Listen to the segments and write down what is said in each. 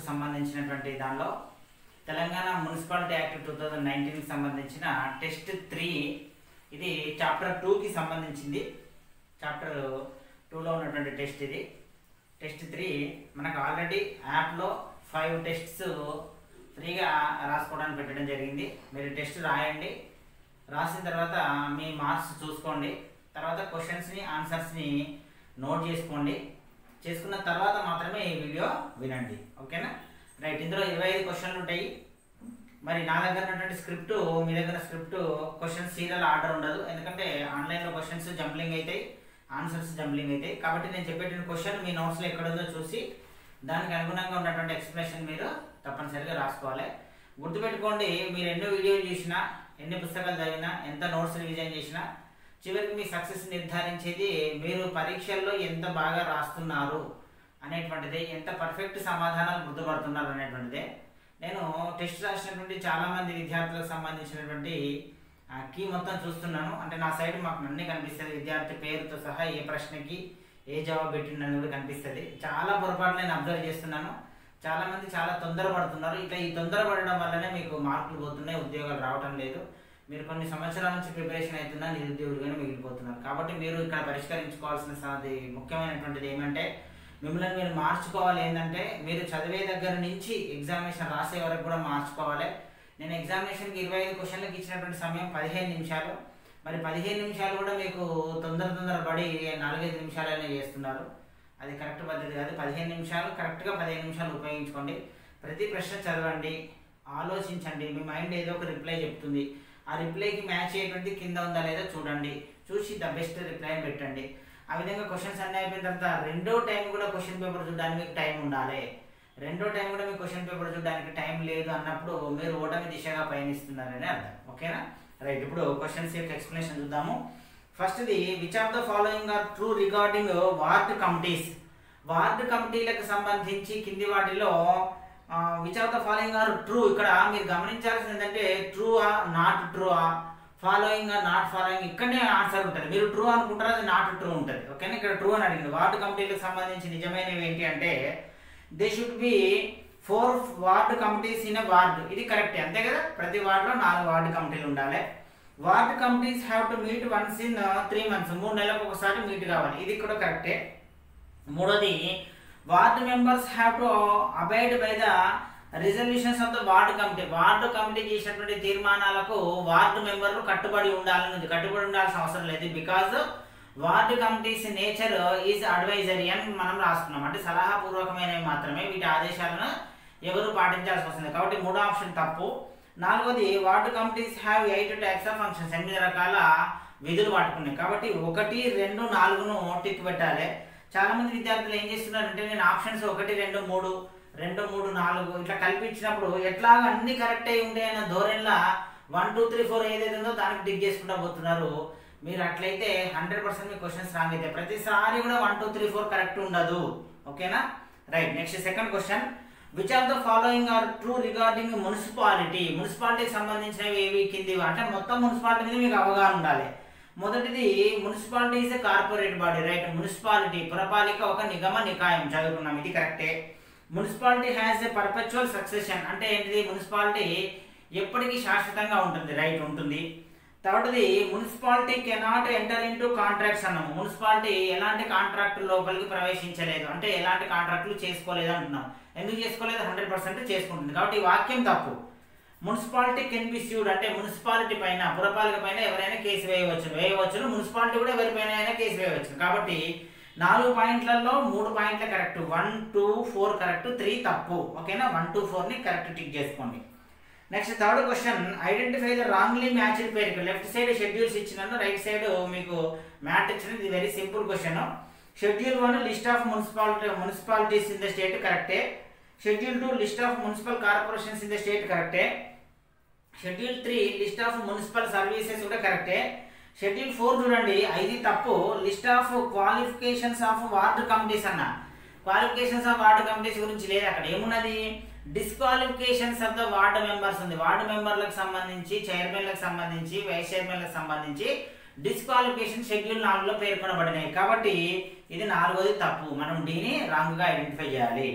సంబంధించినటువంటి దానిలో Telangana municipality act two thousand నైన్టీన్కి సంబంధించిన టెస్ట్ త్రీ ఇది చాప్టర్ టూకి సంబంధించింది చాప్టర్ టూలో ఉన్నటువంటి టెస్ట్ ఇది టెస్ట్ త్రీ మనకు ఆల్రెడీ యాప్లో ఫైవ్ టెస్ట్స్ ఫ్రీగా రాసుకోవడానికి పెట్టడం జరిగింది మీరు టెస్ట్ రాయండి రాసిన తర్వాత మీ మార్క్స్ చూసుకోండి తర్వాత క్వశ్చన్స్ని ఆన్సర్స్ని నోట్ చేసుకోండి చేసుకున్న తర్వాత మాత్రమే ఈ వీడియో వినండి ఓకేనా రైట్ ఇందులో ఇరవై ఐదు క్వశ్చన్లు ఉంటాయి మరి నా దగ్గర ఉన్నటువంటి స్క్రిప్ట్ మీ దగ్గర స్క్రిప్ట్ క్వశ్చన్ సీరియల్ ఆర్డర్ ఉండదు ఎందుకంటే ఆన్లైన్లో క్వశ్చన్స్ జంప్లింగ్ అవుతాయి ఆన్సర్స్ జంప్లింగ్ అవుతాయి కాబట్టి నేను చెప్పేటువంటి క్వశ్చన్ మీ నోట్స్లో ఎక్కడుందో చూసి దానికి అనుగుణంగా ఉన్నటువంటి ఎక్స్ప్లెనేషన్ మీరు తప్పనిసరిగా రాసుకోవాలి గుర్తుపెట్టుకోండి మీరు ఎన్నో వీడియోలు చూసినా ఎన్ని పుస్తకాలు చదివినా ఎంత నోట్స్ రివిజన్ చేసినా చివరికి మీ సక్సెస్ నిర్ధారించేది మీరు పరీక్షల్లో ఎంత బాగా రాస్తున్నారు అనేటువంటిది ఎంత పర్ఫెక్ట్ సమాధానాలు గుర్తుపడుతున్నారు అనేటువంటిదే నేను టెస్ట్ రాసినటువంటి చాలామంది విద్యార్థులకు సంబంధించినటువంటి కీ మొత్తం చూస్తున్నాను అంటే నా సైడ్ మాకు అన్నీ కనిపిస్తుంది విద్యార్థి పేరుతో సహా ఏ ప్రశ్నకి ఏ జవాబు పెట్టిండని కూడా కనిపిస్తుంది చాలా పొరపాట్లు నేను అబ్జర్వ్ చేస్తున్నాను చాలా మంది చాలా తొందరపడుతున్నారు ఇట్లా ఈ తొందరపడడం వల్లనే మీకు మార్కులు పోతున్నాయి ఉద్యోగాలు రావటం లేదు మీరు కొన్ని సంవత్సరాల నుంచి ప్రిపరేషన్ అవుతున్నా నిరుద్యోగులుగానే మిగిలిపోతున్నారు కాబట్టి మీరు ఇక్కడ పరిష్కరించుకోవాల్సిన సా- ముఖ్యమైనటువంటిది ఏమంటే మిమ్మల్ని మీరు మార్చుకోవాలి ఏంటంటే మీరు చదివే దగ్గర నుంచి ఎగ్జామినేషన్ రాసే వరకు కూడా మార్చుకోవాలి నేను ఎగ్జామినేషన్కి ఇరవై ఐదు క్వశ్చన్లకు ఇచ్చినటువంటి సమయం పదిహేను నిమిషాలు మరి పదిహేను నిమిషాలు కూడా మీకు తొందర తొందర పడి నాలుగైదు నిమిషాలనే చేస్తున్నారు అది కరెక్ట్ పద్ధతి కాదు పదిహేను నిమిషాలు కరెక్ట్గా పదిహేను నిమిషాలు ఉపయోగించుకోండి ప్రతి ప్రశ్న చదవండి ఆలోచించండి మీ మైండ్ ఏదో ఒక రిప్లై చెప్తుంది ఆ రిప్లైకి మ్యాచ్ అయ్యేటువంటి కింద ఉందా లేదా చూడండి చూసి ద బెస్ట్ రిప్లై పెట్టండి ఆ విధంగా క్వశ్చన్స్ అన్నీ అయిపోయిన తర్వాత రెండో టైం కూడా క్వశ్చన్ పేపర్ చూడడానికి మీకు టైం ఉండాలి రెండో టైం కూడా మీకు క్వశ్చన్ పేపర్ చూడడానికి టైం లేదు అన్నప్పుడు మీరు ఓటమి దిశగా పయనిస్తున్నారని అర్థం ఓకేనా రైట్ ఇప్పుడు క్వశ్చన్స్ యొక్క ఎక్స్ప్లెనేషన్ చూద్దాము ఫస్ట్ది which of the following are true regarding ward committees ward కమిటీలకు సంబంధించి కింది వాటిలో which of the following are true ఇక్కడ మీరు గమనించాల్సింది ఏంటంటే true or not true or following or not following ఇక్కడనే ఆన్సర్ ఉంటుంది మీరు ట్రూ అనుకుంటారు అది నాట్ ట్రూ ఉంటుంది ఓకేనా ఇక్కడ ట్రూ అని అడిగింది వార్డు కమిటీలకు సంబంధించి నిజమైనవి ఏంటి అంటే they should be four ward committees in ward ఇది కరెక్టే అంతే కదా ప్రతి వార్డులో నాలుగు వార్డు కమిటీలు ఉండాలి ward committees have to meet once in three months మూడు నెలలకు ఒకసారి మీట్ కావాలి ఇది కూడా కరెక్టే మూడోది ward members have to abide by the resolutions of the ward committee ward committee చేసినటువంటి తీర్మానాలకు వార్డు మెంబర్లు కట్టుబడి ఉండాలని ఉంది కట్టుబడి ఉండాల్సిన అవసరం లేదు because ward committees nature is advisory అని మనం రాసుకున్నాం అంటే సలహాపూర్వకమైనవి మాత్రమే వీటి ఆదేశాలను ఎవరు పాటించాల్సి వస్తుంది కాబట్టి మూడో ఆప్షన్ తప్పు నాలుగోది ward committees have eight types of functions ఎనిమిది రకాల విధులు పట్టుకున్నాయి కాబట్టి ఒకటి రెండు నాలుగును టిక్ పెట్టాలి చాలా మంది విద్యార్థులు ఏం చేస్తున్నారంటే నేను ఆప్షన్స్ ఒకటి రెండు మూడు రెండు మూడు నాలుగు ఇట్లా కల్పించినప్పుడు ఎట్లాగ అన్ని కరెక్ట్ అయి ఉండే అన్న ధోరణిలా వన్ టూ త్రీ ఫోర్ ఏదైతే ఉందో దానికి టిక్ చేసుకుంటా పోతున్నారు మీరు అట్లయితే హండ్రెడ్ పర్సెంట్ మీ క్వశ్చన్స్ రాంగ్ అయితే ప్రతిసారి కూడా one two three four correct ఉండదు ఓకేనా right next second question which of the following are true regarding municipality మున్సిపాలిటీకి సంబంధించినవి ఏవి కింది అంటే మొత్తం మున్సిపాలిటీ మీద మీకు అవగాహన ఉండాలి మొదటిది municipality is corporate body right municipality పురపాలిక ఒక నిగమ నికాయం చదువుకున్నాం ఇది కరెక్టే municipality has a perpetual succession అంటే ఏంటిది మున్సిపాలిటీ ఎప్పటికీ శాశ్వతంగా ఉంటుంది రైట్ ఉంటుంది తర్వాతది municipality cannot enter into contracts అన్నాము మున్సిపాలిటీ ఎలాంటి కాంట్రాక్ట్ లోపలికి ప్రవేశించలేదు అంటే ఎలాంటి కాంట్రాక్టులు చేసుకోలేదు అంటున్నాం ఎందుకు చేసుకోలేదు హండ్రెడ్ పర్సెంట్ చేసుకుంటుంది కాబట్టి ఈ వాక్యం తప్పు మున్సిపాలిటీ కెన్ బి స్యూడ్ అంటే మున్సిపాలిటీ పైన పురపాలిక పైన ఎవరైనా కేసు వేయవచ్చు వేయవచ్చును మున్సిపాలిటీ కూడా ఎవరిపైన అయినా కేసు వేయవచ్చు కాబట్టి నాలుగు పాయింట్లలో మూడు పాయింట్ల correct one two four correct three తప్పు ఓకేనా వన్ టూ ఫోర్ని కరెక్ట్ టిక్ చేసుకోండి next third question identify the wrongly matched pair left side schedules ఇచ్చినాను రైట్ సైడ్ మీకు మ్యాట్ ఇచ్చిన ఇది very simple question schedule one list of municipality municipalities in the state కరెక్టే schedule two list of municipal corporations in the state కరెక్టే schedule three list of municipal services కూడా కరెక్టే schedule four చూడండి ఐదు తప్పు list of qualifications of ward committees అన్న qualifications of ward committees గురించి లేదు అక్కడ ఏమున్నది disqualifications of the ward members ఉంది వార్డు మెంబర్లకు సంబంధించి చైర్మన్లకు సంబంధించి వైస్ చైర్మన్లకు సంబంధించి డిస్క్వాలిఫికేషన్ షెడ్యూల్ నాలుగులో పేర్కొనబడినాయి కాబట్టి ఇది నాలుగోది తప్పు మనం డీని రాంగ్గా ఐడెంటిఫై చేయాలి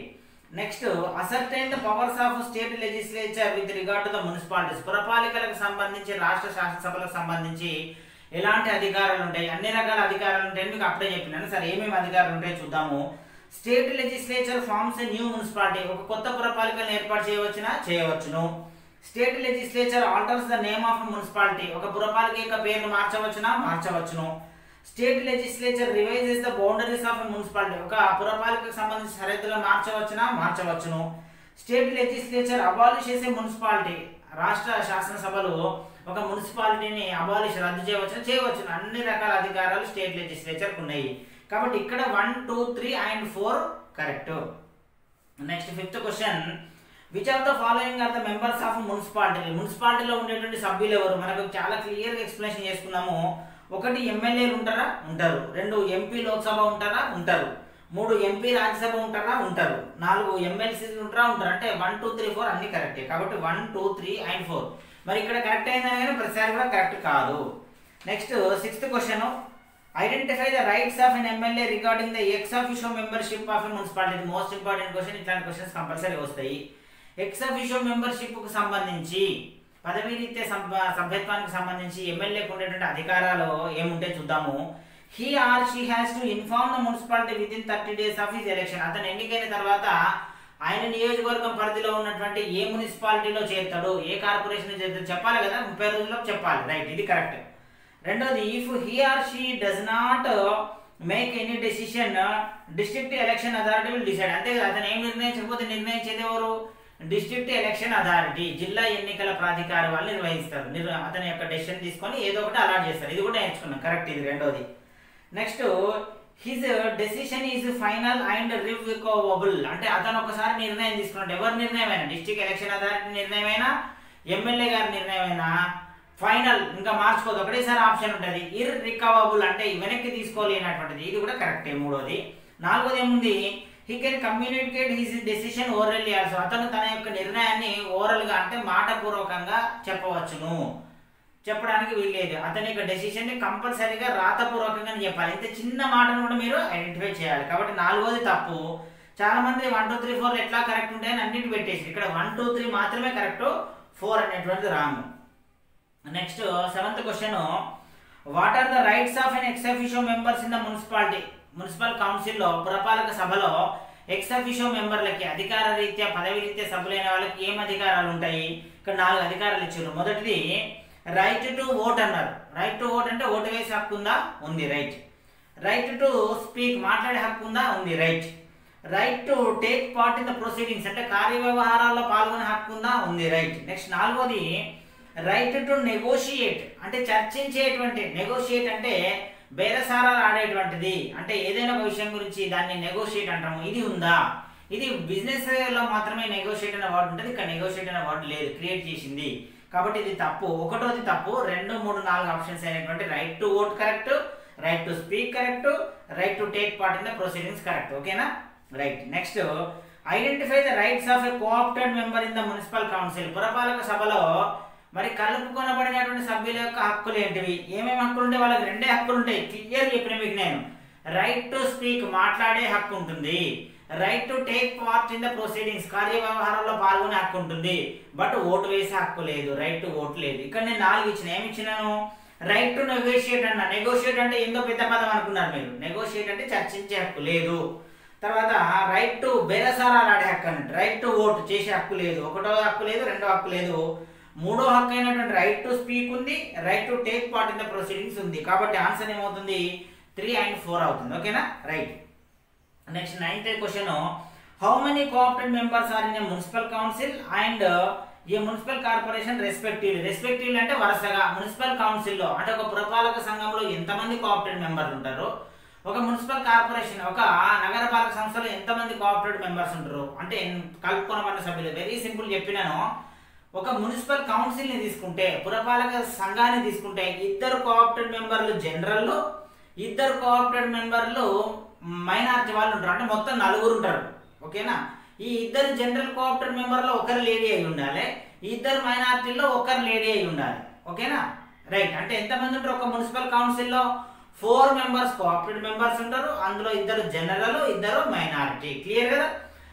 next ascertain the powers of state legislature with regard to the municipalities పురపాలికలకు సంబంధించి రాష్ట్ర శాసనసభలకు సంబంధించి ఎలాంటి అధికారాలు ఉంటాయి అన్ని రకాల అధికారాలు ఉంటాయని మీకు అప్పుడే చెప్పినాను సరే ఏమేమి అధికారాలు ఉంటాయో చూద్దాము state legislature forms new municipality ఒక కొత్త పురపాలికలను ఏర్పాటు చేయవచ్చునా చేయవచ్చును state legislature alters the name of municipality ఒక పురపాలిక యొక్క పేరును మార్చవచ్చునా మార్చవచ్చును state legislature revises the boundaries of municipality ఒక పురపాలికకు సంబంధించి సరిహద్దులను మార్చవచ్చునా మార్చవచ్చును స్టేట్ లెజిస్లేచర్ అబాలిష్ చేసే మున్సిపాలిటీ రాష్ట్ర శాసనసభలు ఒక మున్సిపాలిటీని అబాలిష్ రద్దు చేయవచ్చు చేయవచ్చు అన్ని రకాల అధికారాలు స్టేట్ లెజిస్లేచర్ ఉన్నాయి కాబట్టి ఇక్కడ one two three and four correct next fifth question which of the following are the members of municipality మున్సిపాలిటీలో ఉండేటువంటి సభ్యులు ఎవరు మనకు చాలా క్లియర్గా ఎక్స్ప్లెనేషన్ చేసుకున్నాము ఒకటి ఎమ్మెల్యేలు ఉంటారా ఉంటారు రెండు ఎంపీ లోక్సభ ఉంటారా ఉంటారు మూడు ఎంపీ రాజ్యసభ ఉంటారా ఉంటారు నాలుగు ఎమ్మెల్సీలు ఉంటారా ఉంటారు అంటే వన్ టూ త్రీ ఫోర్ అన్ని కరెక్టే కాబట్టి one two three and four మరి ఇక్కడ కరెక్ట్ అయిందని కానీ ప్రతిసారి కూడా కరెక్ట్ కాదు next sixth question identify the rights of an MLA regarding the ex officio membership of a municipality most important question ఇట్లాంటి క్వశ్చన్స్ కంపల్సరీ వస్తాయి ఎక్స్ అఫీషియో మెంబర్షిప్ కు సంబంధించి పదవీ రీత్యా సభ- సభ్యత్వానికి సంబంధించి ఎమ్మెల్యేకి ఉండేటువంటి అధికారాలు ఏముంటే చూద్దాము he or she has to inform the municipality within thirty days of his election అతను ఎన్నికైన తర్వాత ఆయన నియోజకవర్గం పరిధిలో ఉన్నటువంటి ఏ మున్సిపాలిటీలో చేరుతాడు ఏ కార్పొరేషన్ చేరుతాడు చెప్పాలి కదా ముప్పై రోజుల్లో చెప్పాలి రైట్ ఇది కరెక్ట్ రెండోది if he or she does not make any decision district election authority will decide అంతే కదా అతను ఏం నిర్ణయించకపోతే నిర్ణయించేది ఎవరు డిస్ట్రిక్ట్ ఎలక్షన్ అథారిటీ జిల్లా ఎన్నికల ప్రాధికారి వాళ్ళు నిర్వహిస్తారు నిర్ అతని యొక్క డెసిషన్ తీసుకొని ఏదో ఒకటి అలాట్ చేస్తారు ఇది కూడా నేర్చుకున్నాం కరెక్ట్ ఇది రెండోది next his decision is final and revocable అంటే అతను ఒకసారి నిర్ణయం తీసుకున్నాడు ఎవరి నిర్ణయమైనా డిస్ట్రిక్ట్ ఎలక్షన్ అథారిటీ నిర్ణయమైనా ఎమ్మెల్యే గారి నిర్ణయమైనా ఫైనల్ ఇంకా మార్చుకోదు ఒకటేసారి ఆప్షన్ ఉంటుంది ఇర్ రికవబుల్ అంటే వెనక్కి తీసుకోలేనటువంటిది ఇది కూడా కరెక్టే మూడోది నాలుగోది ఏముంది he can communicate his decision orally also అతను తన యొక్క నిర్ణయాన్ని ఓరల్ గా అంటే మాటపూర్వకంగా చెప్పవచ్చును చెప్పడానికి వీల్లేదు అతని యొక్క డెసిషన్ ని కంపల్సరీగా రాతపూర్వకంగా చెప్పాలి ఇంత చిన్న మాటను కూడా మీరు ఐడెంటిఫై చేయాలి కాబట్టి నాలుగోది తప్పు చాలా మంది వన్ టూ త్రీ ఫోర్ ఎట్లా కరెక్ట్ ఉంటాయని అన్నిటి పెట్టేసి ఇక్కడ వన్ టూ త్రీ మాత్రమే కరెక్ట్ ఫోర్ అనేటువంటిది wrong next seventh question what are the rights of an ex officio members in the municipality municipal కౌన్సిల్లో పురపాలక సభలో ఎక్స్ అఫీషియో మెంబర్లకి అధికార రీత్యా పదవి రీత్యా సభ్యులైన వాళ్ళకి ఏం అధికారాలు ఉంటాయి ఇక్కడ నాలుగు అధికారాలు ఇచ్చారు మొదటిది రైట్ టు ఓట్ అన్నారు రైట్ టు ఓట్ అంటే ఓటు వేసే హక్కు ఉందా ఉంది రైట్ రైట్ టు స్పీక్ మాట్లాడే హక్కు ఉందా ఉంది right right to take part in the proceedings అంటే కార్యవ్యవహారాల్లో పాల్గొనే హక్కు ఉందా ఉంది రైట్ నెక్స్ట్ నాలుగోది రైట్ టు నెగోషియేట్ అంటే చర్చించేటువంటి నెగోషియేట్ అంటే బేరసారాలు ఆడేటువంటిది అంటే ఏదైనా ఒక విషయం గురించి దాన్ని నెగోషియేట్ అంటాము ఇది ఉందా ఇది బిజినెస్ లో మాత్రమే నెగోషియేట్ అనే వర్డ్ ఉంటుంది ఇక్కడ నెగోషియేట్ అనే వర్డ్ లేదు క్రియేట్ చేసింది కాబట్టి ఇది తప్పు ఒకటోది తప్పు రెండు మూడు నాలుగు ఆప్షన్స్ అయినటువంటి right to vote correct right to speak correct right to take part in the proceedings correct ఓకేనా right next identify the rights of a coopted member in the municipal council పురపాలక సభలో మరి కలుపుకొనబడినటువంటి సభ్యుల యొక్క హక్కులు ఏంటివి ఏమేమి హక్కులు ఉంటాయి వాళ్ళకి రెండే హక్కులు ఉంటాయి క్లియర్ చెప్పిన మీకు నేను రైట్ టు స్పీక్ మాట్లాడే హక్కు ఉంటుంది right to take part in the proceedings కార్యవ్యవహారంలో పాల్గొనే హక్కు ఉంటుంది బట్ ఓటు వేసే హక్కు లేదు రైట్ టు ఓటు లేదు ఇక్కడ నేను నాలుగు ఇచ్చిన ఏమి ఇచ్చినాను రైట్ టు నెగోషియేట్ అన్న నెగోషియేట్ అంటే ఏందో పెద్ద పదం అనుకున్నారు మీరు నెగోషియేట్ అంటే చర్చించే హక్కు లేదు తర్వాత రైట్ టు బేరసారాలు ఆడే హక్కు అన్నట్టు రైట్ టు ఓటు చేసే హక్కు లేదు ఒకటో హక్కు లేదు రెండో హక్కు లేదు మూడో హక్కు అయినటువంటి రైట్ టు స్పీక్ ఉంది right to take part in the proceedings ఉంది కాబట్టి ఆన్సర్ ఏమవుతుంది త్రీ అండ్ ఫోర్ అవుతుంది ఓకేనా right next ninth question how many coopted members are in a municipal council and a municipal corporation respective respective అంటే వరుసగా municipal కౌన్సిల్లో అంటే ఒక పురపాలక సంఘంలో ఎంతమంది కోఆప్టెడ్ మెంబర్లు ఉంటారు ఒక మున్సిపల్ కార్పొరేషన్ ఒక నగరపాలక సంస్థలో ఎంతమంది కోఆపరేటివ్ మెంబర్స్ ఉంటారు అంటే ఎన్- కలుపుకొనబడిన సభ్యులు వెరీ సింపుల్ చెప్పినాను ఒక మున్సిపల్ కౌన్సిల్ ని తీసుకుంటే పురపాలక సంఘాన్ని తీసుకుంటే ఇద్దరు కోఆపరేటివ్ మెంబర్లు జనరల్ ఇద్దరు కోఆపరేటివ్ మెంబర్లు మైనారిటీ వాళ్ళు ఉంటారు అంటే మొత్తం నలుగురు ఉంటారు ఓకేనా ఈ ఇద్దరు జనరల్ కోఆపరేటివ్ మెంబర్లో ఒకరు లేడీ అయి ఉండాలి ఈ ఇద్దరు మైనారిటీలో ఒకరు లేడీ అయి ఉండాలి ఓకేనా రైట్ అంటే ఎంతమంది ఉంటారు ఒక మున్సిపల్ కౌన్సిల్లో ఫోర్ మెంబర్స్ కోఆపరేటివ్ మెంబర్స్ ఉంటారు అందులో ఇద్దరు జనరల్ ఇద్దరు మైనారిటీ క్లియర్ కదా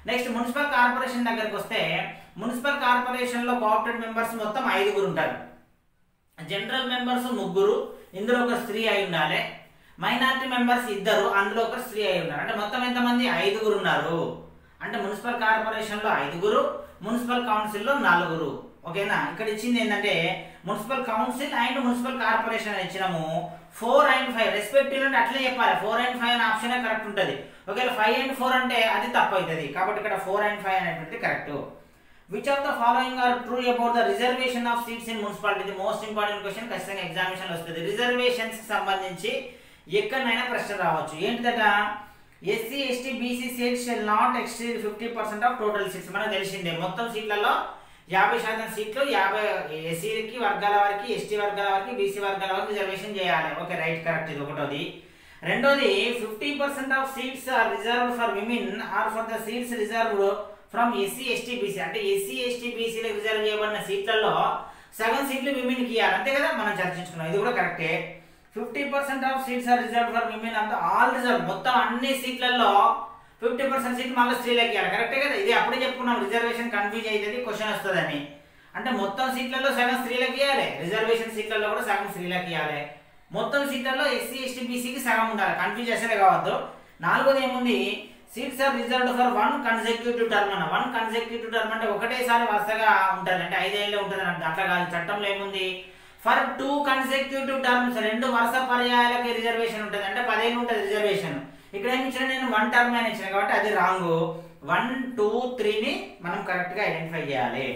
నెక్స్ట్ మున్సిపల్ కార్పొరేషన్ దగ్గరికి వస్తే మున్సిపల్ కార్పొరేషన్ లో కోఆప్టెడ్ మెంబర్స్ మొత్తం ఐదుగురు ఉంటారు జనరల్ మెంబర్స్ ముగ్గురు ఇందులో ఒక స్త్రీ అయి ఉండాలి మైనారిటీ మెంబర్స్ ఇద్దరు అందులో ఒక స్త్రీ అయి ఉన్నారు అంటే మొత్తం ఎంతమంది ఐదుగురు ఉన్నారు అంటే మున్సిపల్ కార్పొరేషన్ లో ఐదుగురు మున్సిపల్ కౌన్సిల్ లో నలుగురు ఓకేనా ఇక్కడ ఇచ్చింది ఏంటంటే municipal council and municipal corporation అని ఇచ్చినాము ఫోర్ అండ్ ఫైవ్ రెస్పెక్టివ్ అంటే అట్లే చెప్పాలి ఫోర్ అండ్ ఫైవ్ అనే ఆప్షన్ కరెక్ట్ ఉంటుంది ఒకవేళ ఫైవ్ అండ్ ఫోర్ అంటే అది తప్పు అవుతుంది కాబట్టి ఇక్కడ ఫోర్ అండ్ ఫైవ్ అనేటువంటిది correct which of the following are true about the reservation of seats in municipality ఇది మోస్ట్ ఇంపార్టెంట్ క్వశ్చన్ ఖచ్చితంగా ఎగ్జామినేషన్ వస్తుంది రిజర్వేషన్స్ సంబంధించి ఎక్కడైనా ప్రశ్న రావచ్చు ఏంటిదట SC ST BC seats shall not exceed fifty percent of total seats మనకు తెలిసిందే మొత్తం సీట్లలో యాభై శాతం సీట్లు యాభై ఎస్సీకి వర్గాల వారికి ఎస్టీ వర్గాల వారికి బీసీ వర్గాల వారికి రిజర్వేషన్ చేయాలి ఓకే రైట్ కరెక్ట్ ఇది ఒకటోది రెండోది fifty percent of seats are reserved for women or for the seats reserved from SC ST BC అంటే ఎస్సీ ఎస్టీ బీసీలకు రిజర్వ్ చేయబడిన సీట్లలో సగం సీట్లు విమెన్కి ఇవ్వాలి అంతే కదా మనం చర్చించుకున్నాం ఇది కూడా కరెక్టే fifty percent of seats are reserve for women అంత ఆల్ రిజర్వ్ మొత్తం అన్ని సీట్లలో ఫిఫ్టీ పర్సెంట్ సీట్లు మళ్ళీ స్త్రీలకు ఇవ్వాలి కరెక్టే కదా ఇది అప్పుడే చెప్పుకున్నాం రిజర్వేషన్ కన్ఫ్యూజ్ అవుతుంది క్వశ్చన్ వస్తుందని అంటే మొత్తం సీట్లలో సగం స్త్రీలకు ఇవ్వాలి రిజర్వేషన్ సీట్లలో కూడా సగం స్త్రీలకు ఇవ్వాలి మొత్తం సీట్లలో ఎస్సీ ఎస్టీ బీసీకి సగం ఉండాలి కన్ఫ్యూజ్ చేసేదే కావద్దు నాలుగోది ఏముంది seats are reserved for one consecutive term అన్న వన్ కన్సెక్యూటివ్ టర్మ్ అంటే ఒకటేసారి వరుసగా ఉంటుంది అంటే ఐదేళ్ళే ఉంటుంది అంటే అట్లా కాదు చట్టంలో ఏముంది ఫర్ టూ కన్సెక్యూటివ్ టర్మ్స్ రెండు వరుస పర్యాయాలకి రిజర్వేషన్ ఉంటుంది అంటే పదేళ్ళు ఉంటుంది రిజర్వేషన్ ఇక్కడ ఏమి ఇచ్చిన నేను వన్ టర్మ్ అని ఇచ్చిన కాబట్టి అది రాంగ్ వన్ టూ త్రీని మనం కరెక్ట్గా ఐడెంటిఫై చేయాలి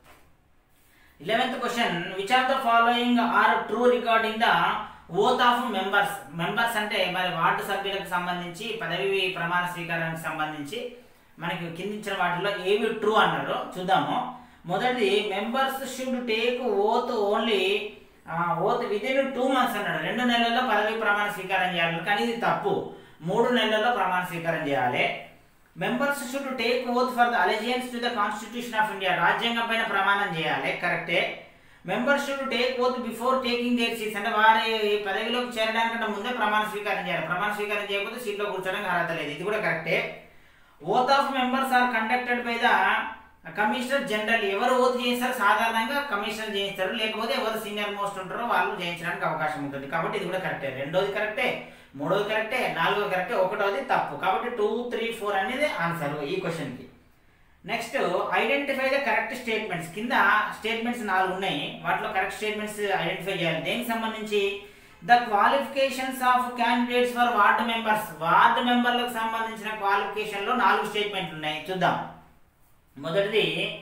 eleventh question which of the following are true recording the oath of members members అంటే మరి వార్డు సభ్యులకు సంబంధించి పదవి ప్రమాణ స్వీకారానికి సంబంధించి మనకి కిందించిన వాటిలో ఏవి ట్రూ అన్నారు చూద్దాము మొదటిది members should take oath only oath within two months అన్నాడు రెండు నెలల్లో పదవి ప్రమాణ స్వీకారం చేయాలి కానీ ఇది తప్పు మూడు నెలల్లో ప్రమాణ స్వీకారం చేయాలి members should take oath for the allegiance to the constitution of India రాజ్యాంగం పైన ప్రమాణం చేయాలి కరెక్టే members should take oath before taking their seats అంటే వారి పదవిలోకి చేరడానికంటే ముందే ప్రమాణ స్వీకారం చేయాలి ప్రమాణ స్వీకారం చేయకపోతే సీట్లో కూర్చోడానికి అర్హత లేదు ఇది కూడా కరెక్టే oath of members are conducted by the commissioner general ఎవరు ఓత్ చేస్తారు సాధారణంగా కమిషనర్ చేయిస్తారు లేకపోతే ఎవరు సీనియర్ మోస్ట్ ఉంటారో వాళ్ళు చేయించడానికి అవకాశం ఉంటుంది కాబట్టి ఇది కూడా కరెక్టే రెండోది కరెక్టే మూడోది కరెక్టే నాలుగోది కరెక్టే ఒకటోది తప్పు కాబట్టి టూ త్రీ ఫోర్ అనేది ఆన్సర్ ఈ క్వశ్చన్కి next identify the correct statements కింద స్టేట్మెంట్స్ నాలుగు ఉన్నాయి వాటిలో కరెక్ట్ స్టేట్మెంట్స్ ఐడెంటిఫై చేయాలి దేనికి సంబంధించి the qualifications of candidates for ward members ward మెంబర్లకు సంబంధించిన క్వాలిఫికేషన్లో నాలుగు స్టేట్మెంట్లు ఉన్నాయి చూద్దాం మొదటిది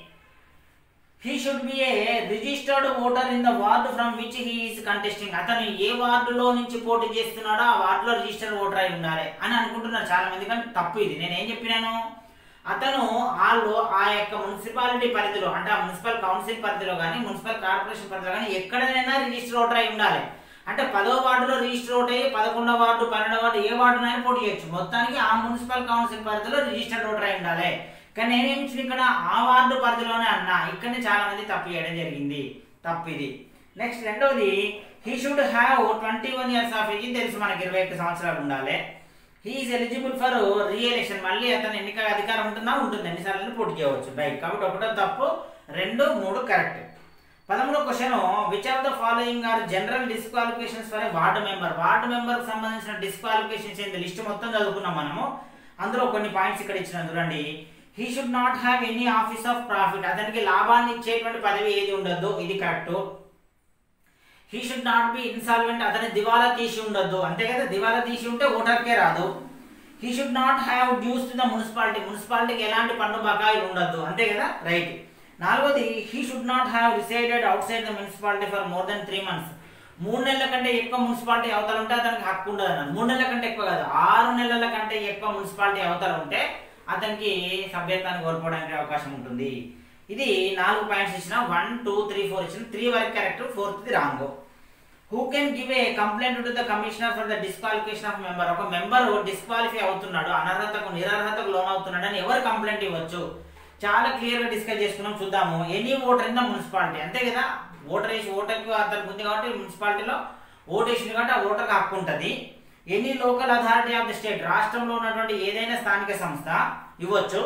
he should be a registered voter in the ward from which he is contesting అతను ఏ వార్డులో నుంచి పోటీ చేస్తున్నాడో ఆ వార్డులో రిజిస్టర్డ్ ఓటర్ అయి ఉండాలి అని అనుకుంటున్నారు చాలా మంది కానీ తప్పు ఇది నేను ఏం చెప్పినాను అతను వాళ్ళు ఆ యొక్క మున్సిపాలిటీ పరిధిలో అంటే ఆ మున్సిపల్ కౌన్సిల్ పరిధిలో కానీ మున్సిపల్ కార్పొరేషన్ పరిధిలో కానీ ఎక్కడైనా రిజిస్టర్ ఓటర్ అయి ఉండాలి అంటే పదో వార్డులో రిజిస్టర్ ఓటర్ అయ్యి పదకొండో వార్డు పన్నెండో వార్డు ఏ వార్డునైనా పోటీ చేయొచ్చు మొత్తానికి ఆ మున్సిపల్ కౌన్సిల్ పరిధిలో రిజిస్టర్డ్ ఓటర్ అయి ఉండాలి కానీ నేనేమి ఇచ్చిన ఇక్కడ ఆ వార్డు పరిధిలోనే అన్నా ఇక్కడనే చాలా మంది తప్పు చేయడం జరిగింది తప్పు ఇది నెక్స్ట్ రెండవది he should have twenty one years of age తెలుసు మనకి ఇరవై ఒక్క సంవత్సరాలు ఉండాలి హీఈస్ ఎలిజిబుల్ ఫర్ రీఎలక్షన్ మళ్ళీ అతను ఎన్నిక అధికారం ఉంటుందా ఉంటుంది ఎన్నిసార్లు పోటీ చేయవచ్చు రైట్ కాబట్టి ఒకటో తప్పు రెండు మూడు కరెక్ట్ పదమూడో question which of the following are general disqualifications for ward member ward member సంబంధించిన డిస్క్వాలిఫికేషన్స్ ఏంటి లిస్ట్ మొత్తం చదువుకున్నాం మనము అందులో కొన్ని పాయింట్స్ ఇక్కడ ఇచ్చిన చూడండి he should not have any office of profit అతనికి లాభాన్ని ఇచ్చేటువంటి పదవి ఏది ఉండదు ఇది correct he should not be insolvent అతని దివాలా తీసి ఉండొద్దు అంతే కదా దివాలా తీసి ఉంటే ఓటర్కే రాదు he should not have dues to the municipality మున్సిపాలిటీకి ఎలాంటి పన్ను బకాయిలు ఉండొద్దు అంతే కదా రైట్ నాలుగోది he should not have resided outside the municipality for more than three months మూడు నెలల కంటే ఎక్కువ మున్సిపాలిటీ అవతల ఉంటే అతనికి హక్కు ఉండదు అన్నారు మూడు నెలల కంటే ఎక్కువ కాదు ఆరు నెలల కంటే ఎక్కువ మున్సిపాలిటీ అవతల ఉంటే అతనికి సభ్యత్వాన్ని కోల్పోవడానికి అవకాశం ఉంటుంది ఇది నాలుగు పాయింట్స్ ఇచ్చిన వన్ టూ త్రీ ఫోర్ ఇచ్చిన త్రీ వరకు correct fourth wrong who can give a complaint to the commissioner for the disqualification of member ఒక మెంబర్ డిస్క్వాలిఫై అవుతున్నాడు అనర్హతకు నిరర్హతకు లోన్ అవుతున్నాడు అని ఎవరు కంప్లైంట్ ఇవ్వచ్చు చాలా క్లియర్ గా డిస్కస్ చేసుకున్నాం చూద్దాము any voter in the municipality అంతే కదా ఓటర్ వేసి ఓటర్కి అతనికి ఉంది కాబట్టి మున్సిపాలిటీలో ఓటు వేసింది కాబట్టి ఆ ఓటర్కి హక్కు ఉంటుంది any local authority of the state రాష్ట్రంలో ఉన్నటువంటి ఏదైనా స్థానిక సంస్థ ఇవ్వచ్చు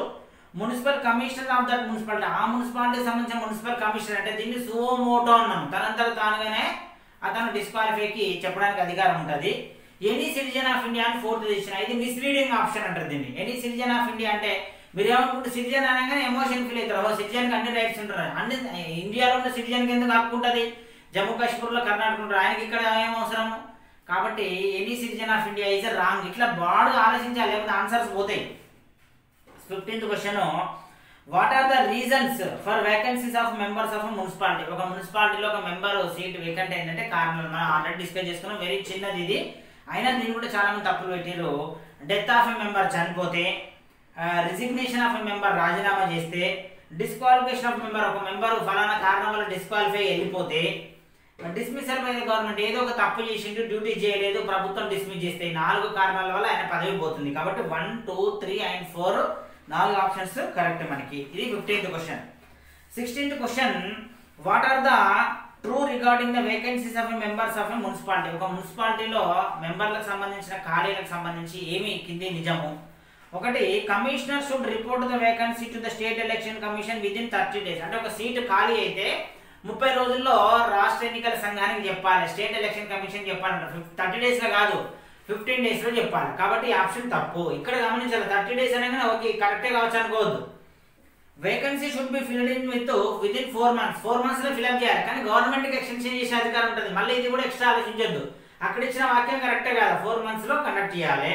municipal commissioner of that municipality ఆ మున్సిపాలిటీకి సంబంధించిన మున్సిపల్ కమిషనర్ అంటే దీన్ని సువోమోటో అన్నాం తనంతట తానుగానే అతను డిస్క్వాలిఫైకి చెప్పడానికి అధికారం ఉంటుంది ఎనీ సిటిజన్ ఆఫ్ ఇండియా అని ఫోర్త్ డిసిషన్ ఇది మిస్లీడింగ్ ఆప్షన్ అంటారు దీన్ని ఎనీ సిటిజన్ ఆఫ్ ఇండియా అంటే మీరు ఏమనుకుంటే సిటిజన్ అనగానే ఎమోషన్ ఫీల్ అవుతారు ఓ సిటిజన్కి అన్ని రైట్స్ ఉంటారు అన్ని ఇండియాలో ఉన్న సిటిజన్కి ఎందుకు హక్కు ఉంటుంది జమ్మూ కాశ్మీర్లో కర్ణాటక ఉంటారు ఆయనకి ఇక్కడ ఏం అవసరం కాబట్టి any citizen of India is wrong ఇట్లా బాగా ఆలోచించాలి లేకపోతే ఆన్సర్స్ పోతాయి fifteenth question what are the reasons for vacancies of members of municipality ఒక మున్సిపాలిటీలో ఒక మెంబర్ సీట్ వేకెంట్ అయిందంటే కారణాలు మనం ఆల్రెడీ డిస్కస్ చేసుకున్నాం వెరీ చిన్నది ఇది అయినా దీన్ని కూడా చాలా మంది తప్పులు పెట్టారు డెత్ ఆఫ్ ఎ మెంబర్ చనిపోతే రిజిగ్నేషన్ ఆఫ్ ఎ మెంబర్ రాజీనామా చేస్తే డిస్క్వాలిఫికేషన్ ఆఫ్ మెంబర్ ఒక మెంబర్ ఫలానా కారణం వల్ల డిస్క్వాలిఫై వెళ్ళిపోతే డిస్మిసల్ బై గవర్నమెంట్ ఏదో ఒక తప్పు చేసిండు డ్యూటీ చేయలేదు ప్రభుత్వం డిస్మిస్ చేస్తే ఈ నాలుగు కారణాల వల్ల ఆయన పదవి పోతుంది కాబట్టి one two three and four నాలుగు ఆప్షన్స్ కరెక్ట్ మనకి ఇది fifteenth question sixteenth question what are the true regarding the vacancies of members of municipality ఒక మున్సిపాలిటీలో మెంబర్లకు సంబంధించిన ఖాళీలకు సంబంధించి ఏమి కింది నిజము ఒకటి commissioner should report the vacancy to the state election commission within thirty days అంటే ఒక సీటు ఖాళీ అయితే ముప్పై రోజుల్లో రాష్ట్ర ఎన్నికల సంఘానికి చెప్పాలి స్టేట్ ఎలక్షన్ కమిషన్ చెప్పాలంట థర్టీ డేస్ లో కాదు ఫిఫ్టీన్ డేస్ లో చెప్పాలి కాబట్టి ఈ ఆప్షన్ తప్పు ఇక్కడ గమనించాలి థర్టీ డేస్ అనగానే ఓకే కరెక్టే కావచ్చు అనుకోవద్దు vacancy should be filled in with within four months four months లో ఫిల్అప్ చేయాలి కానీ గవర్నమెంట్ కి ఎక్స్టెన్షన్ చేసే అధికారం ఉంటుంది మళ్ళీ ఇది కూడా ఎక్స్ట్రా ఆలోచించొద్దు అక్కడ ఇచ్చిన వాక్యం కరెక్టే కాదు ఫోర్ మంత్స్ లో కండక్ట్ చేయాలి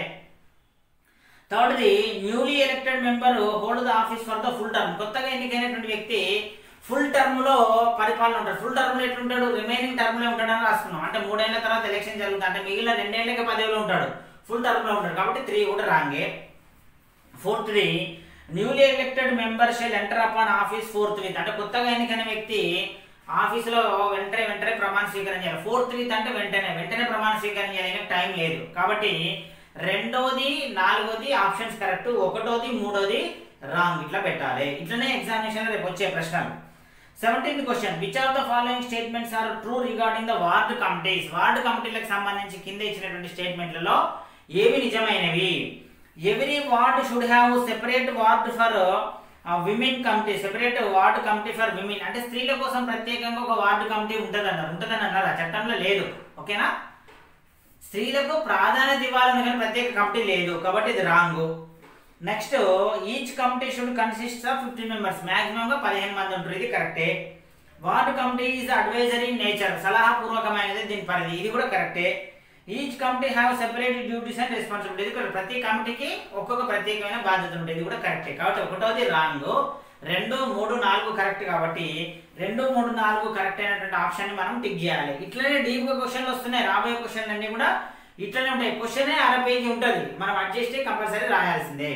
థర్డ్ది newly elected member hold the office for the full term కొత్తగా ఎన్నికైనటువంటి వ్యక్తి ఫుల్ టర్మ్ లో పరిపాలన ఉంటాడు ఫుల్ టర్మ్ లో ఎట్లుంటాడు రిమైనింగ్ టర్మ్ లో ఉంటాడని రాసుకున్నాం అంటే మూడేళ్ల తర్వాత ఎలక్షన్ జరుగుతుంది అంటే మిగిలిన రెండేళ్లకి పదవిలో ఉంటాడు ఫుల్ టర్మ్ లో ఉంటాడు కాబట్టి త్రీ కూడా రాంగే ఫోర్త్ది newly elected member shall enter upon office forthwith అంటే కొత్తగా ఎన్నికైన వ్యక్తి ఆఫీసులో వెంటనే వెంటనే ప్రమాణ స్వీకారం చేయాలి ఫోర్త్ విత్ అంటే వెంటనే వెంటనే ప్రమాణ స్వీకారం చేయాలి టైం లేదు కాబట్టి రెండోది నాలుగోది ఆప్షన్స్ కరెక్ట్ ఒకటోది మూడోది రాంగ్ ఇట్లా పెట్టాలి ఇట్లనే ఎగ్జామినేషన్ రేపు వచ్చే ప్రశ్నలు seventeenth question which of the following statements are true regarding the ward committees ward కమిటీలకు సంబంధించి కింద ఇచ్చినటువంటి స్టేట్మెంట్లలో ఏవి నిజమైనవి every ward should have separate ward for women committee separate ward committee for women అంటే స్త్రీల కోసం ప్రత్యేకంగా ఒక వార్డు కమిటీ ఉంటుంది అన్నారు ఉంటుందని అన్నారు ఆ చట్టంలో లేదు ఓకేనా స్త్రీలకు ప్రాధాన్యత ఇవ్వాలని కానీ ప్రత్యేక కమిటీ లేదు కాబట్టి ఇది wrong next each committee should consist of fifteen members maximum గా పదిహేను మంది ఉంటారు ఇది కరెక్టే ward committee is advisory nature సలహాపూర్వకమైనది దీని పరిధి ఇది కూడా కరెక్టే each committee have separate duties and responsibility ఇది కూడా ప్రతి కమిటీకి ఒక్కొక్క ప్రత్యేకమైన బాధ్యత ఉంటుంది ఇది కూడా కరెక్టే కాబట్టి ఒకటోది రాంగ్ రెండు మూడు నాలుగు కరెక్ట్ కాబట్టి రెండు మూడు నాలుగు కరెక్ట్ అయినటువంటి ఆప్షన్ ని మనం టిక్ చేయాలి ఇట్లనే డీప్ గా క్వశ్చన్లు వస్తున్నాయి రాబోయే క్వశ్చన్లు అన్ని కూడా ఇట్లనే ఉంటాయి క్వశ్చన్ అర పేజీ ఉంటుంది మనం అడ్జస్ట్ కంపల్సరీ రాయాల్సిందే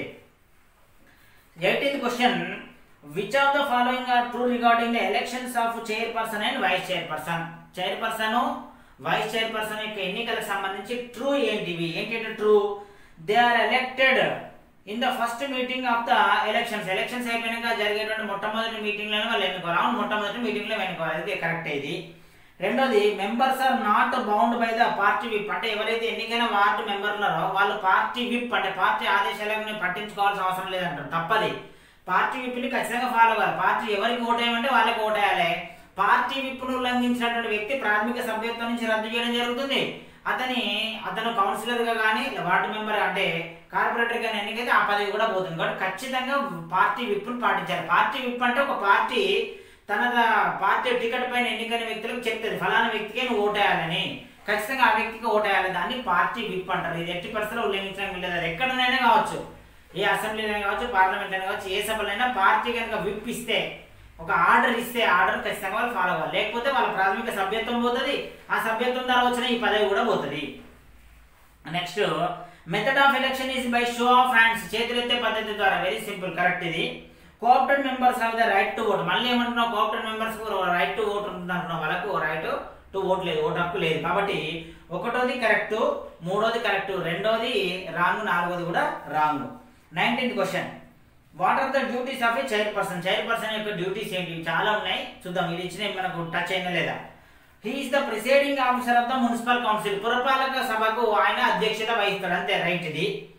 eighteenth question which of the following are true regarding the elections of chairperson and vice chairperson chairperson vice chairperson యొక్క ఎన్నికలకు సంబంధించి ట్రూ ఏంటివి ఏంటంటే true they are elected in the first meeting of the elections elections అయిపోయినాక జరిగేటువంటి మొట్టమొదటి meeting లోనే వాళ్ళు ఎన్నుకోవాలి అవును మొట్టమొదటి మీటింగ్ లో ఎన్నుకోవాలి అది కరెక్ట్ ఇది రెండోది members are not bound by the party whip అంటే ఎవరైతే ఎన్నికైన వార్డు మెంబర్ ఉన్నారో వాళ్ళు పార్టీ విప్ అంటే పార్టీ ఆదేశాలను పట్టించుకోవాల్సిన అవసరం లేదంటారు తప్పది పార్టీ విప్ని ఖచ్చితంగా ఫాలో కావాలి పార్టీ ఎవరికి ఓటేయమంటే వాళ్ళకి ఓటేయాలి పార్టీ విప్ను ఉల్లంఘించినటువంటి వ్యక్తి ప్రాథమిక సభ్యత్వం నుంచి రద్దు చేయడం జరుగుతుంది అతని అతను కౌన్సిలర్ గా కానీ వార్డు మెంబర్ అంటే కార్పొరేటర్ గా ఎన్నికైతే ఆ పదవి కూడా పోతుంది కాబట్టి ఖచ్చితంగా పార్టీ విప్ను పాటించాలి పార్టీ విప్ అంటే ఒక పార్టీ తన ద- పార్టీ టికెట్ పైన ఎన్నికైన వ్యక్తులకు చెప్తుంది ఫలానా వ్యక్తికే నువ్వు ఓటేయాలని ఖచ్చితంగా ఆ వ్యక్తికి ఓటేయాలి దాన్ని పార్టీ విప్ అంటారు ఇది ఎట్టి పరిస్థితుల్లో ఉల్లంఘించడం వీలేదు అది ఎక్కడనైనా కావచ్చు ఏ అసెంబ్లీలో కావచ్చు పార్లమెంట్ అయినా కావచ్చు ఏ సభలైనా పార్టీ కనుక విప్ ఇస్తే ఒక ఆర్డర్ ఇస్తే ఆర్డర్ ఖచ్చితంగా వాళ్ళు ఫాలో అవ్వాలి లేకపోతే వాళ్ళ ప్రాథమిక సభ్యత్వం పోతుంది ఆ సభ్యత్వం ద్వారా వచ్చిన ఈ పదవి కూడా పోతుంది next method of election is by show of hands చేతులెత్తే పద్ధతి ద్వారా వెరీ సింపుల్ కరెక్ట్ ఇది coopted members have the right to vote మళ్ళీ ఏమంటున్నావు coopted members right to vote ఉంటుంది అంటున్నావు వాళ్ళకు రైట్ టు ఓట్ లేదు ఓట్ హక్కు లేదు కాబట్టి ఒకటోది కరెక్ట్ మూడోది కరెక్ట్ రెండోది రాంగ్ నాలుగోది కూడా wrong nineteenth question what are the duties of a chairperson chairperson యొక్క డ్యూటీస్ ఏంటి చాలా ఉన్నాయి చూద్దాం ఇది ఇచ్చిన మనకు టచ్ అయినా లేదా he is the presiding officer of the municipal council పురపాలక సభకు ఆయన అధ్యక్షత వహిస్తాడు అంతే రైట్ ఇది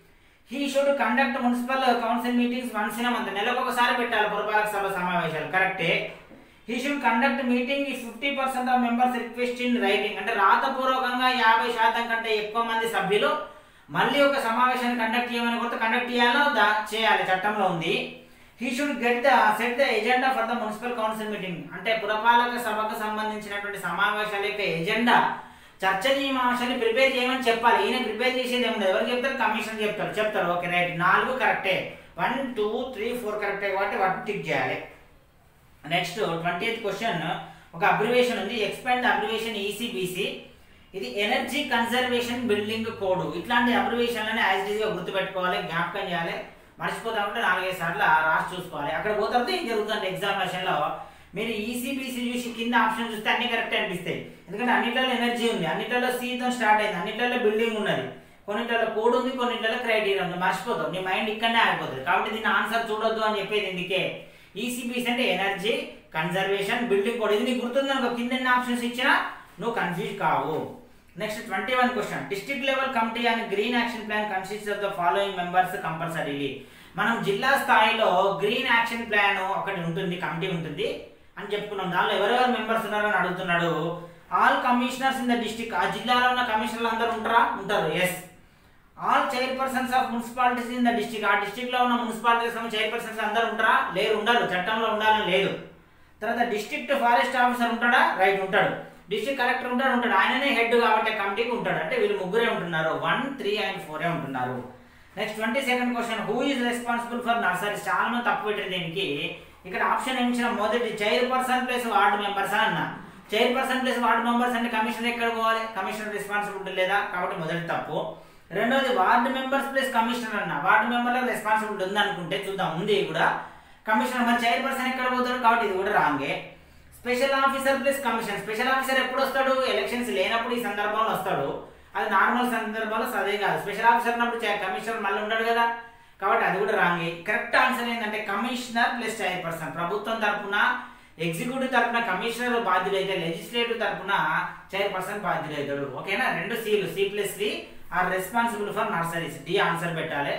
he should conduct municipal council meetings once in month నెలకు ఒకసారి పెట్టాలి పురపాలక సభ సమావేశాలు కరెక్టే హీ షుడ్ కండక్ట్ మీటింగ్ ఈ fifty percent of members request in writing అంటే రాతపూర్వకంగా యాభై శాతం కంటే ఎక్కువ మంది సభ్యులు మళ్ళీ ఒక సమావేశాన్ని కండక్ట్ చేయమని కొత్త కండక్ట్ చేయాలో దా- చేయాలి చట్టంలో ఉంది he should get the set the agenda for the municipal council meeting అంటే పురపాలక సభకు సంబంధించినటువంటి సమావేశాల యొక్క ఎజెండా చర్చనీయాంశాన్ని ప్రిపేర్ చేయమని చెప్పాలి ఈయన ప్రిపేర్ చేసేది ఏముంది ఎవరు చెప్తారు కమిషన్ చెప్తారు చెప్తారు ఓకే రైట్ నాలుగు కరెక్టే వన్ టూ త్రీ ఫోర్ కరెక్టే కాబట్టి వాటిని టిక్ చేయాలి నెక్స్ట్ ట్వంటీ ఎయిత్ క్వశ్చన్ ఒక అబ్రివేషన్ ఉంది ఎక్స్పాండ్ అబ్రివేషన్ ఈసీబీసీ ఇది ఎనర్జీ కన్జర్వేషన్ బిల్డింగ్ కోడ్ ఇట్లాంటి అబ్రివేషన్లని యాజ్ ఈజీగా గుర్తుపెట్టుకోవాలి జ్ఞాపకం చేయాలి మర్చిపోతా ఉంటే నాలుగైదు సార్లు రాసి చూసుకోవాలి అక్కడ పోతే ఏం జరుగుతుంది ఎగ్జామినేషన్లో మీరు ఈసీబీసీ చూసి కింద ఆప్షన్ చూస్తే అన్ని కరెక్ట్ అనిపిస్తాయి ఎందుకంటే అన్నిట్లలో ఎనర్జీ ఉంది అన్నిట్లలో సీతో స్టార్ట్ అయింది అన్నిట్లలో బిల్డింగ్ ఉన్నది కొన్నిట్లలో కోడ్ ఉంది కొన్నిట్లలో క్రైటీరియా ఉంది మర్చిపోతావు నీ మైండ్ ఇక్కడనే ఆగిపోతుంది కాబట్టి దీని ఆన్సర్ చూడొద్దు అని చెప్పేది ఇందుకే ఈసీబీసీ అంటే ఎనర్జీ కన్జర్వేషన్ బిల్డింగ్ కోడ్ ఇది నీకు గుర్తుంది అనుకో కింద ఎన్ని ఆప్షన్స్ ఇచ్చినా నువ్వు కన్ఫ్యూజ్ కావు next twenty one question district level committee and green action plan consist of the following members compulsorily మనం జిల్లా స్థాయిలో గ్రీన్ యాక్షన్ ప్లాన్ ఒకటి ఉంటుంది కమిటీ ఉంటుంది అని చెప్పుకున్నాం దానిలో ఎవరెవరు మెంబర్స్ ఉన్నారని అడుగుతున్నాడు all commissioners in the district ఆ జిల్లాలో ఉన్న కమిషనర్లు అందరూ ఉంటారా ఉంటారు yes all chairpersons of municipalities in the district ఆ డిస్ట్రిక్ట్ లో ఉన్న మున్సిపాలిటీస్ చైర్పర్సన్స్ అందరూ ఉంటారా లేరు ఉండరు చట్టంలో ఉండాలని లేదు తర్వాత డిస్ట్రిక్ట్ ఫారెస్ట్ ఆఫీసర్ ఉంటాడా రైట్ ఉంటాడు డిస్ట్రిక్ట్ కలెక్టర్ ఉంటాడు ఉంటాడు ఆయననే హెడ్ కాబట్టి కమిటీకి ఉంటాడు అంటే వీళ్ళు ముగ్గురే ఉంటున్నారు వన్ త్రీ అండ్ ఫోరే ఉంటున్నారు next twenty second question who is responsible for nurseries చాలా మంది తప్పు పెట్టింది దీనికి ఇక్కడ ఆప్షన్ ఏమి ఇచ్చిన మొదటి చైర్పర్సన్ ప్లస్ వార్డు మెంబర్స్ అన్న చైర్పర్సన్ ప్లస్ వార్డు మెంబర్స్ అంటే కమిషనర్ ఎక్కడ పోవాలి కమిషనర్ రెస్పాన్సిబిలిటీ లేదా కాబట్టి మొదటి తప్పు రెండోది వార్డు మెంబర్స్ ప్లస్ కమిషనర్ అన్న వార్డు మెంబర్లకు రెస్పాన్సిబిలిటీ ఉంది అనుకుంటే చూద్దాం ఉంది కూడా కమిషనర్ మరి చైర్పర్సన్ ఎక్కడ పోతాడు కాబట్టి ఇది కూడా రాంగే special officer plus commission special officer ఎప్పుడు వస్తాడు ఎలక్షన్స్ లేనప్పుడు ఈ సందర్భంలో వస్తాడు అది నార్మల్ సందర్భంలో అదే కాదు స్పెషల్ ఆఫీసర్ ఉన్నప్పుడు చై- కమిషనర్ మళ్ళీ ఉండడు కదా కాబట్టి అది కూడా రాంగే కరెక్ట్ ఆన్సర్ ఏంటంటే కమిషనర్ ప్లస్ చైర్పర్సన్ ప్రభుత్వం తరపున ఎగ్జిక్యూటివ్ తరపున కమిషనర్ బాధ్యుడైతే లెజిస్లేటివ్ తరపున చైర్పర్సన్ బాధ్యుడైతాడు ఓకేనా రెండు సీలు C plus C are responsible for nurseries D answer పెట్టాలి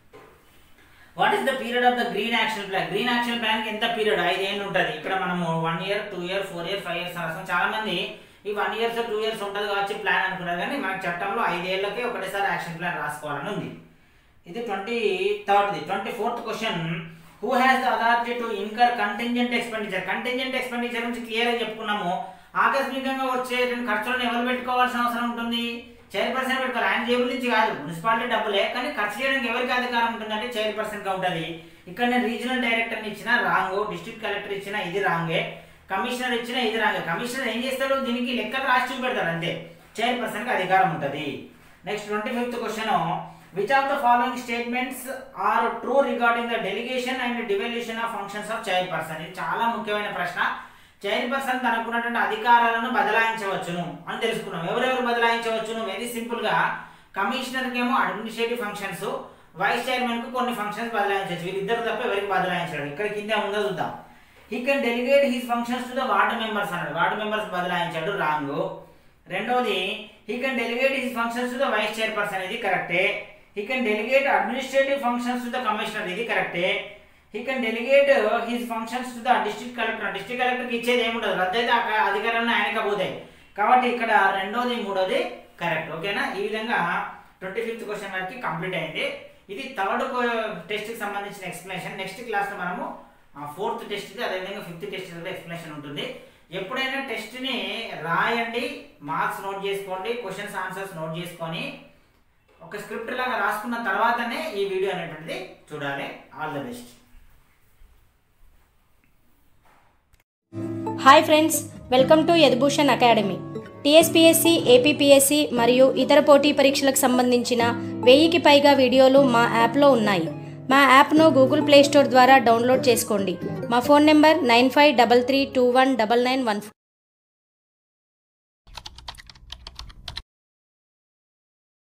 what is the period of the green action plan green action plan కి ఎంత పీరియడ్ ఐదేళ్ళు ఉంటుంది ఇక్కడ మనము one year two year four year five years రాస్తాం చాలా మంది ఈ వన్ ఇయర్స్ టూ ఇయర్స్ ఉంటుంది కావచ్చు ప్లాన్ అనుకున్నారు కానీ మనకి చట్టంలో ఐదేళ్లకే ఒకటేసారి యాక్షన్ ప్లాన్ రాసుకోవాలని ఉంది ఇది ట్వంటీ థర్డ్ది twenty fourth question who has the authority to incur contingent expenditure contingent expenditure నుంచి క్లియర్గా చెప్పుకున్నాము ఆకస్మికంగా వచ్చే ఖర్చులను ఎవరు పెట్టుకోవాల్సిన అవసరం ఉంటుంది చైర్పర్సన్ పెట్టుకోవాలి ఆయన జేబుల నుంచి కాదు మున్సిపాలిటీ డబ్బులే కానీ ఖర్చు చేయడానికి ఎవరికి అధికారం ఉంటుందంటే చైర్పర్సన్ గా ఉంటుంది ఇక్కడ నేను రీజనల్ డైరెక్టర్ ఇచ్చిన రాంగ్ డిస్ట్రిక్ట్ కలెక్టర్ ఇచ్చిన ఇది రాంగే కమిషనర్ ఇచ్చిన ఇది రాంగే కమిషనర్ ఏం చేస్తాడు దీనికి లెక్కలు రాసి చూపెడతాడు అంతే చైర్పర్సన్ కి అధికారం ఉంటుంది next twenty fifth question which of the following statements are true regarding the delegation and devolution of functions of chairperson ఇది చాలా ముఖ్యమైన ప్రశ్న చైర్పర్సన్ తనకున్నటువంటి అధికారాలను బదలాయించవచ్చును అని తెలుసుకున్నాం ఎవరెవరు బదలాయించవచ్చును వెరీ సింపుల్ గా కమిషనర్ ఏమో అడ్మినిస్ట్రేటివ్ ఫంక్షన్స్ వైస్ చైర్మన్ కు కొన్ని ఫంక్షన్స్ బదలాయించవచ్చు వీళ్ళిద్దరు తప్ప ఎవరికి బదలాయించడం ఇక్కడ కింద ఉందో చూద్దాం he can delegate his functions to the ward members అన్నాడు వార్డు మెంబర్స్ బదలాయించాడు రాంగ్ రెండోది he can delegate his functions to the vice chairperson ఇది కరెక్టే he can delegate administrative functions to the commissioner ఇది కరెక్టే he can delegate his functions to the district collector district కలెక్టర్కి ఇచ్చేది ఏముండదు రద్దయితే ఆ అధికారాలను ఆయనకి పోతాయి కాబట్టి ఇక్కడ రెండోది మూడోది కరెక్ట్ ఓకేనా ఈ విధంగా ట్వంటీ ఫిఫ్త్ క్వశ్చన్ వరకు కంప్లీట్ అయింది ఇది థర్డ్ టెస్ట్కి సంబంధించిన ఎక్స్ప్లెనేషన్ నెక్స్ట్ క్లాస్లో మనము ఫోర్త్ టెస్ట్ అదేవిధంగా ఫిఫ్త్ టెస్ట్ ఎక్స్ప్లెనేషన్ ఉంటుంది ఎప్పుడైనా టెస్ట్ని రాయండి మార్క్స్ నోట్ చేసుకోండి క్వశ్చన్స్ ఆన్సర్స్ నోట్ చేసుకొని ఒక స్క్రిప్ట్ లాగా రాసుకున్న తర్వాతనే ఈ వీడియో అనేటువంటిది చూడాలి all the best hi friends welcome to Yadubhushan academy TSPSC APPSC మరియు ఇతర పోటీ పరీక్షలకు సంబంధించిన వెయ్యికి పైగా వీడియోలు మా యాప్లో ఉన్నాయి మా యాప్ను గూగుల్ ప్లేస్టోర్ ద్వారా డౌన్లోడ్ చేసుకోండి మా phone number nine five double three two one double nine one